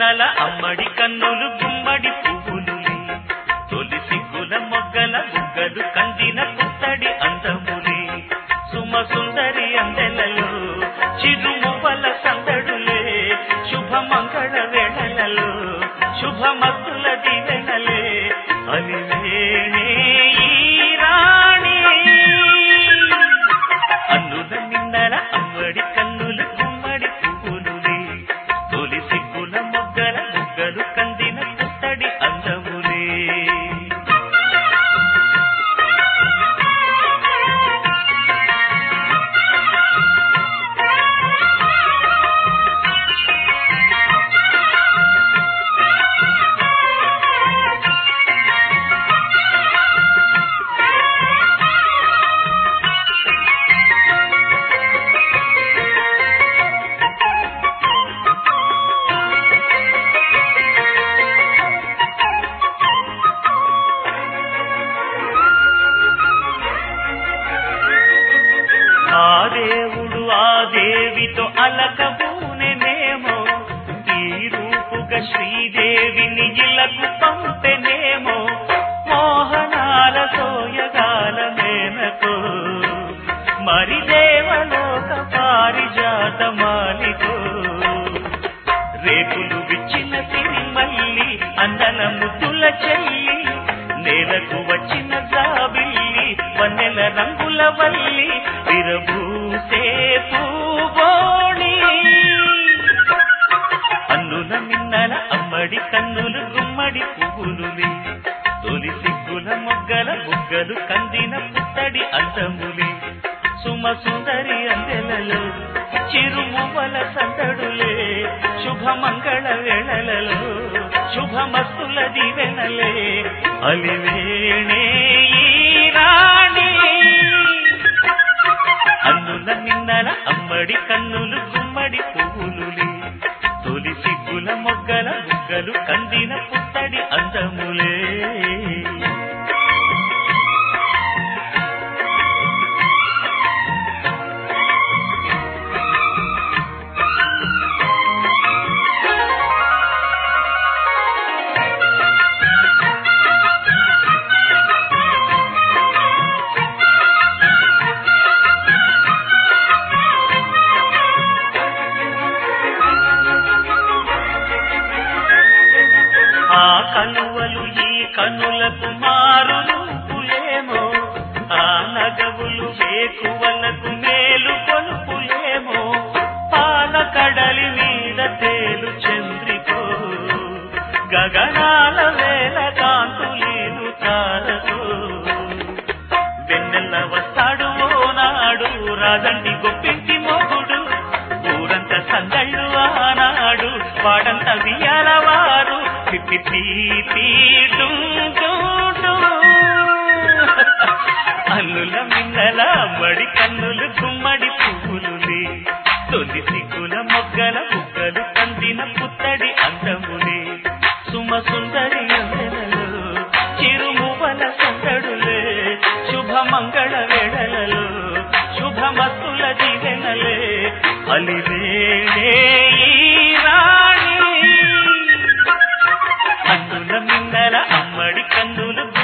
మిన్నల అమ్మడి కన్నులు గుమ్మడి పువ్వులులే తొలి సిగ్గుల మొగ్గల బుగ్గలు కందిన పుత్తడి అందములే సుమ సుందరి అందెలలో చిరుమువల సందడులే శుభ మంగళ వేళలలో శుభమత్తుల దివెనలే అలివేణే ఈ రాణి అన్నుల నిన్నల అమ్మడి కన్నులు గుమ్మడి పువ్వులులే తొలి సిగ్గుల మొగ్గల బుగ్గలు కందిన పుత్తడి అందములే ఆ దేవుడు ఆ దేవితో అలకబూనెనేమో ఈ రూపుగా శ్రీదేవిని ఇలకు పంపెనేమో మోహనాల సోయగాల మేనకో మరి దేవలోక పారిజాత మాలికో రేపులు విచ్చిన సిరిమల్లి అందల ముద్దుల చెల్లి నేలకు వచ్చిన జాబిల్లి వన్నెల రంగుల వల్లి విరబూసే పూబోణి అన్నుల మిన్నల అమ్మడి కన్నులు గుమ్మడి పువ్వులులే తొలి సిగ్గుల మొగ్గల బుగ్గలు కందిన పుత్తడి అందములే సుమ సుందరి అందెలలో చిరుమువల సందడులే శుభమంగళ వేళలలో శుభమస్తుల దివెనలే అలివేణే ఈ రాణి అన్నుల నిన్నల అమ్మడి కన్నులు గుమ్మడి పువ్వులులే తొలి సిగ్గుల మొగ్గల బుగ్గలు కందిన పుత్తడి అందములే ఆ కలువలు ఈ కనులకు మారు రూపులేమో ఆ నగవులు వేకువలకు మేలు కొలుపులేమో పాల కడలి మీద తేలు చంద్రికో గగనాల వేల కాంతులేను తారతో వెన్నెల వస్తాడు ఓ నాడు రాజంటి గొప్పింటి మొగుడు ఊరంత సందళ్ళు ఆనాడు వాడంత వియాలవారు తిప్పి తీడు అల్లుల మిన్నల మడి కన్నులు గుమ్మడి పువ్వులులే తొలి సిగ్గుల మొగ్గల బుగ్గలు కందిన పుత్తడి అందములే సుమ సుందరి అందెలలో చిరుమువల సందడులే శుభమంగళ వేళలలో శుభమస్తుల దివెనలే అలివేణే ఈ రాణి అందుల మిన్నల అమ్మడి కన్నులు